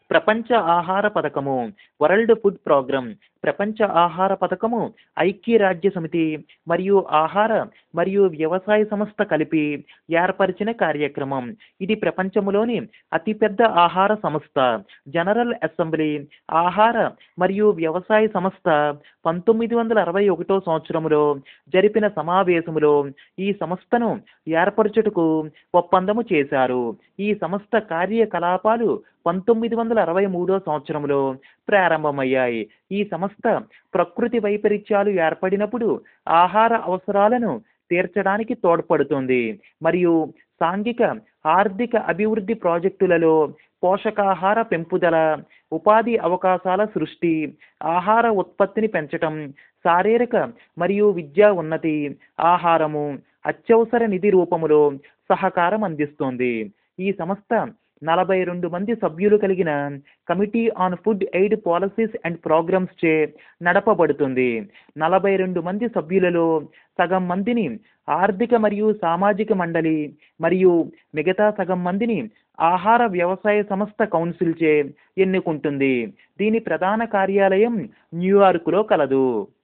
ప్రపంచ ఆహార పథకము వరల్డ్ ఫుడ్ ప్రోగ్రామ్ ప్రపంచ ఆహార పథకము ఐక్యరాజ్య సమితి మరియు ఆహార మరియు వ్యవసాయ సంస్థ కలిపి ఏర్పరిచిన కార్యక్రమం ఇది ప్రపంచంలోని అతిపెద్ద ఆహార సంస్థ జనరల్ అసెంబ్లీ ఆహార మరియు వ్యవసాయ సంస్థ పంతొమ్మిది వందల అరవై ఒకటో సంవత్సరంలో జరిపిన సమావేశంలో ఈ సంస్థను ఏర్పరచుటకు ఒప్పందము చేశారు ఈ సంస్థ కార్యకలాపాలు పంతొమ్మిది వందల అరవై మూడో సంవత్సరంలో ప్రారంభమయ్యాయి ఈ సంస్థ ప్రకృతి వైపరీత్యాలు ఏర్పడినప్పుడు ఆహార అవసరాలను తీర్చడానికి తోడ్పడుతుంది మరియు సాంఘిక ఆర్థిక అభివృద్ధి ప్రాజెక్టులలో పోషకాహార పెంపుదల ఉపాధి అవకాశాల సృష్టి ఆహార ఉత్పత్తిని పెంచటం శారీరక మరియు విద్యా ఉన్నతి ఆహారము అత్యవసర నిధి రూపములో సహకారం అందిస్తుంది ఈ సంస్థ నలభై రెండు మంది సభ్యులు కలిగిన committee on food aid policies and programmes చే నడపబడుతుంది నలభై రెండు మంది సభ్యులలో సగం మందిని ఆర్థిక మరియు సామాజిక మండలి మరియు మిగతా సగం మందిని ఆహార వ్యవసాయ సంస్థ కౌన్సిల్ చే ఎన్నుకుంటుంది దీని ప్రధాన కార్యాలయం న్యూయార్క్లో కలదు